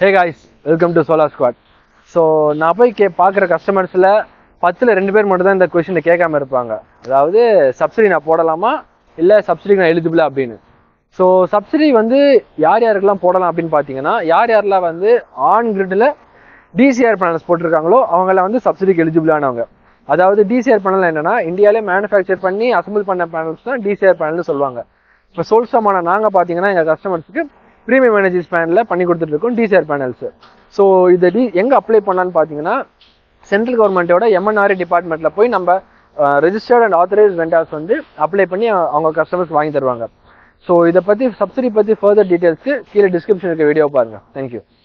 hey guys welcome to solar squad so நான் போய் K பார்க்குற கஸ்டமர்ஸில் பத்தில் ரெண்டு பேர் மட்டும் தான் இந்த கொஷினை கேட்காம இருப்பாங்க அதாவது சப்சிடி நான் போடலாமா இல்லை சப்சிடிக்கு நான் எலிஜிபிளா அப்படின்னு ஸோ சப்சிடி வந்து யார் யாருக்கெல்லாம் போடலாம் அப்படின்னு பார்த்தீங்கன்னா யார் யாரெல்லாம் வந்து ஆன் கிரிட்டில் டிசிஆர் பேனல்ஸ் போட்டிருக்காங்களோ அவங்களாம் வந்து சப்சிடிக்கு எலிஜிபிளானவங்க அதாவது டிசிஆர் பேனல் என்னன்னா இந்தியாவிலே மேனுஃபேக்சர் பண்ணி அசம்பிள் பண்ண பேனல்ஸ் தான் டிசிஆர் பேனல்னு சொல்லுவாங்க இப்போ சோல்சமான நாங்கள் பார்த்தீங்கன்னா எங்கள் கஸ்டமர்ஸுக்கு ப்ரீமியம் எனர்ஜி பேனலில் பண்ணி கொடுத்துட்டு இருக்கோம் டிசிஆர் பேனல்ஸ் ஸோ இதை டி எங்கே அப்ளை பண்ணலான்னு பார்த்தீங்கன்னா சென்ட்ரல் கவர்மெண்ட்டோட எம்என்ஆர்இ டிபார்ட்மெண்ட்டில் போய் நம்ம ரெஜிஸ்டர்ட் அண்ட் ஆத்தரைஸ் வெண்டார்ஸ் வந்து அப்ளை பண்ணி அவங்க கஸ்டமர்ஸ் வாங்கி தருவாங்க ஸோ இதை பற்றி சப்சிடி பற்றி ஃபர்தர் டீட்டெயில்ஸ்க்கு கீழே டிஸ்கிரிப்ஷன் இருக்க வீடியோ பாருங்கள் தேங்க்யூ